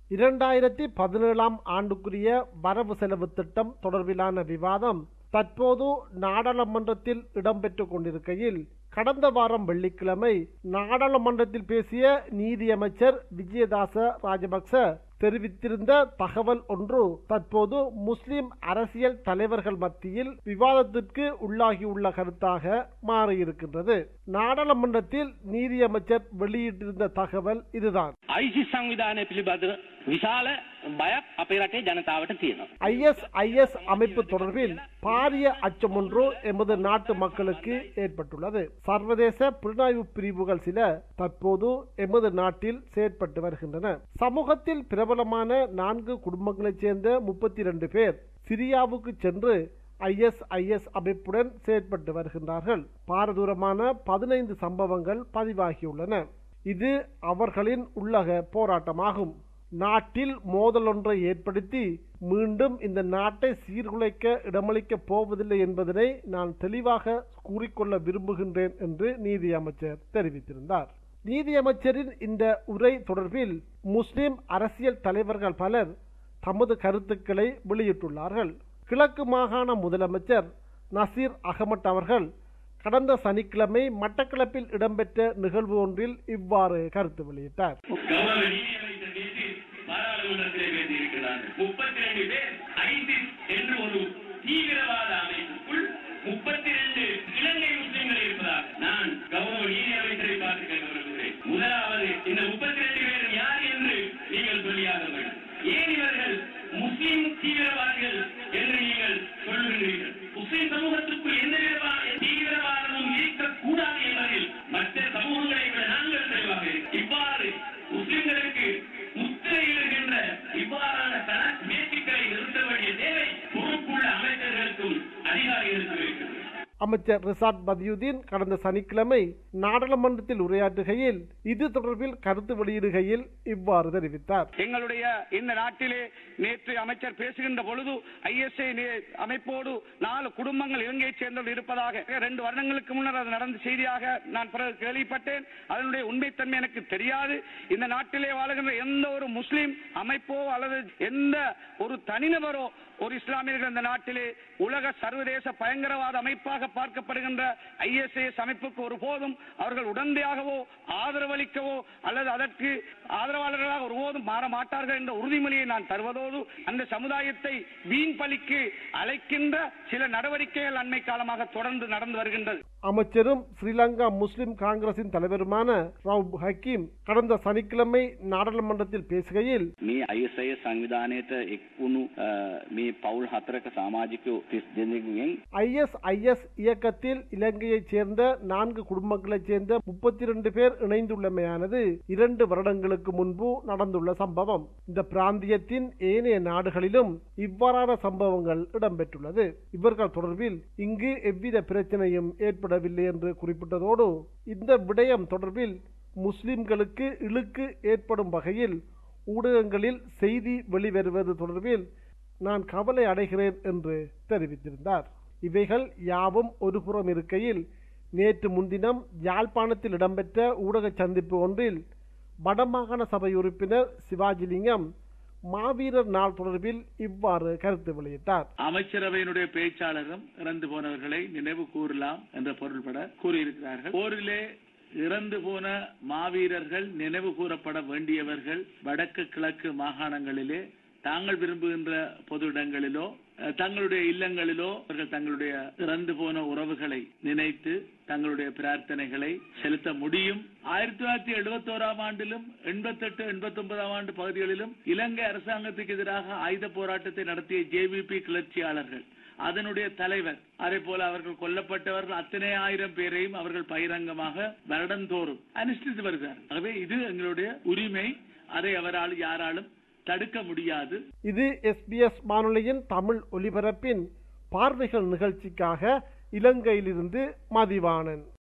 இரண்டாயிரத்தி பதினேழாம் ஆண்டுக்குரிய வரவு செலவு திட்டம் தொடர்பிலான விவாதம் தற்போது நாடாளுமன்றத்தில் இடம்பெற்றுக் கொண்டிருக்கையில் கடந்த வாரம் வெள்ளிக்கிழமை நாடாளுமன்றத்தில் பேசிய நீதியமைச்சர் விஜயதாச ராஜபக்ச தெரிவித்திருந்த தகவல் ஒன்று தற்போது முஸ்லிம் அரசியல் தலைவர்கள் மத்தியில் விவாதத்திற்கு உள்ளாகியுள்ள கருத்தாக மாறியிருக்கின்றது நாடாளுமன்றத்தில் நீதியமைச்சர் வெளியிட்டிருந்த தகவல் இதுதான் ISIS සංවිධානය පිළිබඳව විශාල බයක් අපේ රටේ ජනතාවට තියෙනවා. ஐஎஸ்ஐஎஸ் அமைப்பு தொடர்பில் பாரிய அச்சம் ஒன்று எமது நாட்டு மக்களுக்கு ஏற்பட்டுள்ளது சர்வதேச புலனாய்வு பிரிவுகள் சில தற்போது எமது நாட்டில் செயற்பட்டு வருகின்றன சமூகத்தில் பிரபலமான நான்கு குடும்பங்களைச் சேர்ந்த முப்பத்தி இரண்டு பேர் சிரியாவுக்கு சென்று ஐஎஸ்ஐஎஸ் அமைப்புடன் செயற்பட்டு வருகின்றார்கள் பாரதூரமான பதினைந்து சம்பவங்கள் பதிவாகியுள்ளன இது அவர்களின் உள்ளக போராட்டமாகும் நாட்டில் மோதலொன்றை ஏற்படுத்தி மீண்டும் இந்த நாட்டை சீர்குலைக்க இடமளிக்கப் போவதில்லை என்பதனை நான் தெளிவாக கூறிக்கொள்ள விரும்புகின்றேன் என்று நீதி அமைச்சர் தெரிவித்திருந்தார் நீதியமைச்சரின் இந்த உரை தொடர்பில் முஸ்லிம் அரசியல் தலைவர்கள் பலர் தமது கருத்துக்களை வெளியிட்டுள்ளார்கள் கிழக்கு மாகாண முதலமைச்சர் நசீர் அகமட் அவர்கள் கடந்த சனிக்கிழமை மட்டக்களப்பில் இடம்பெற்ற நிகழ்வு ஒன்றில் இவ்வாறு கருத்து வெளியிட்டார் கௌரவ நீதியமைச்சர் நேற்று பாராளுமன்றத்திலே பேசியிருக்கிறார்கள் முப்பத்தி ரெண்டு பேர் ஐசிஸ் என்று ஒரு தீவிரவாத அமைப்புக்குள் முப்பத்தி ரெண்டு இலங்கை முஸ்லிம்கள் இருப்பதாக நான் கௌரவ நீதியமைச்சரை பார்த்து கேட்க விரும்புகிறேன் முதலாவது இந்த முப்பத்தி ரெண்டு பேர் யார் என்று நீங்கள் சொல்லியாக வேண்டும் ஏன் இவர்கள் முஸ்லிம் தீவிரவாதிகள் என்று நீங்கள் சொல்லுகின்றீர்கள் முஸ்லிம் சமூகத்திற்குள் எந்த விதமான தீவிரவாதமும் இருக்கக்கூடாது என்பதில் மற்ற சமூகங்களை விட நாங்கள் தெளிவாக இருக்கிறோம். இவ்வாறு முஸ்லிம்களுக்கு முத்திரையிடுகின்ற இவ்வாறான தன பேச்சுக்களை நிறுத்த வேண்டிய தேவை பொறுப்புள்ள அமைச்சர்களுக்கும் அதிகாரிகளுக்கும் இருக்கிறது அமைச்சர் ரிசாட் பதியுதீன் கடந்த சனிக்கிழமை நாடாளுமன்றத்தில் உரையாற்றுகையில் இது தொடர்பில் கருத்து வெளியிடுகையில் இவ்வாறு தெரிவித்தார் எங்களுடைய இந்த நாட்டிலே நேற்று அமைச்சர் பேசுகின்ற பொழுது ஐஎஸ்ஐ அமைப்போடு நாலு குடும்பங்கள் இலங்கையைச் சேர்ந்தவர்கள் இருப்பதாக ரெண்டு வருடங்களுக்கு முன்னர் அது நடந்த செய்தியாக நான் பிறகு கேள்விப்பட்டேன் அதனுடைய உண்மைத்தன்மை எனக்கு தெரியாது இந்த நாட்டிலே வாழுகின்ற எந்த ஒரு முஸ்லிம் அமைப்போ அல்லது எந்த ஒரு தனிநபரோ ஒரு இஸ்லாமியர்கள் இந்த நாட்டிலே உலக சர்வதேச பயங்கரவாத அமைப்பாக பார்க்கப்படுகின்ற ஐஎஸ்ஐஎஸ் அமைப்புக்கு ஒருபோதும் அவர்கள் உடந்தையாகவோ ஆதரவளிக்கவோ அல்லது அதற்கு ஆதரவாளர்களாக ஒருபோதும் மாற மாட்டார்கள் என்ற உறுதிமொழியை நான் தருவதோடு அந்த சமுதாயத்தை வீண் பலிக்கு அழைக்கின்ற சில நடவடிக்கைகள் அண்மை காலமாக தொடர்ந்து நடந்து வருகின்றது அமைச்சரும் ஸ்ரீலங்கா முஸ்லிம் காங்கிரசின் தலைவருமான ரவுப் ஹக்கீம் கடந்த சனிக்கிழமை நாடாளுமன்றத்தில் பேசுகையில் මේ ISIS සංවිධානයට එක් වුණු අ, මේ පවුල් හතරක සමාජිකයෝ 30 දෙනෙකුගෙන් ஐஎஸ்ஐஎஸ் இயக்கத்தில் இலங்கையைச் சேர்ந்த நான்கு குடும்பங்களைச் சேர்ந்த முப்பத்தி இரண்டு பேர் இணைந்துள்ளமையானது இரண்டு வருடங்களுக்கு முன்பு நடந்துள்ள சம்பவம் இந்த பிராந்தியத்தின் ஏனைய நாடுகளிலும் இவ்வாறான சம்பவங்கள் இடம்பெற்றுள்ளது இவர்கள் தொடர்பில் இங்கு எவ்வித பிரச்சனையும் ஏற்படவில்லை என்று குறிப்பிட்டதோடு இந்த விடயம் தொடர்பில் முஸ்லிம்களுக்கு இழுக்கு ஏற்படும் வகையில் ஊடகங்களில் செய்தி வெளிவருவது தொடர்பில் நான் கவலை அடைகிறேன் என்று தெரிவித்திருந்தார் இவைகள் யாவும் ஒருபுறம் இருக்கையில் நேற்று முன்தினம் யாழ்ப்பாணத்தில் இடம்பெற்ற ஊடக சந்திப்பு ஒன்றில் வடமாகாண சபை உறுப்பினர் சிவாஜிலிங்கம் மாவீரர் நாள் தொடர்பில் இவ்வாறு கருத்து வெளியிட்டார் அமைச்சரவையினுடைய பேச்சாளரும் இறந்து போனவர்களை நினைவு கூறலாம் என்ற பொருள்பட கூறியிருக்கிறார்கள் போரிலே இறந்து போன மாவீரர்கள் நினைவு கூறப்பட வேண்டியவர்கள் வடக்கு கிழக்கு மாகாணங்களிலே தாங்கள் விரும்புகின்ற பொது இடங்களிலோ அஹ், தங்களுடைய இல்லங்களிலோ அவர்கள் தங்களுடைய இறந்து போன உறவுகளை நினைத்து தங்களுடைய பிரார்த்தனைகளை செலுத்த முடியும் ஆயிரத்தி தொள்ளாயிரத்தி எழுபத்தோராம் ஆண்டிலும் எண்பத்தெட்டு எண்பத்தி ஒன்பதாம் ஆண்டு பகுதிகளிலும் இலங்கை அரசாங்கத்துக்கு எதிராக ஆயுத போராட்டத்தை நடத்திய ஜேவிபி கிளர்ச்சியாளர்கள் அதனுடைய தலைவர் அதே போல அவர்கள் கொல்லப்பட்டவர்கள் அத்தனை ஆயிரம் பேரையும் அவர்கள் பகிரங்கமாக வருடந்தோறும் அனுஷ்டித்து வருகிறார் ஆகவே இது எங்களுடைய உரிமை அதை அவரால் யாராலும் தடுக்க முடியாது இது எஸ்பிஎஸ் வானொலியின் தமிழ் ஒலிபரப்பின் பார்வைகள் நிகழ்ச்சிக்காக இலங்கையிலிருந்து மதிவாணன்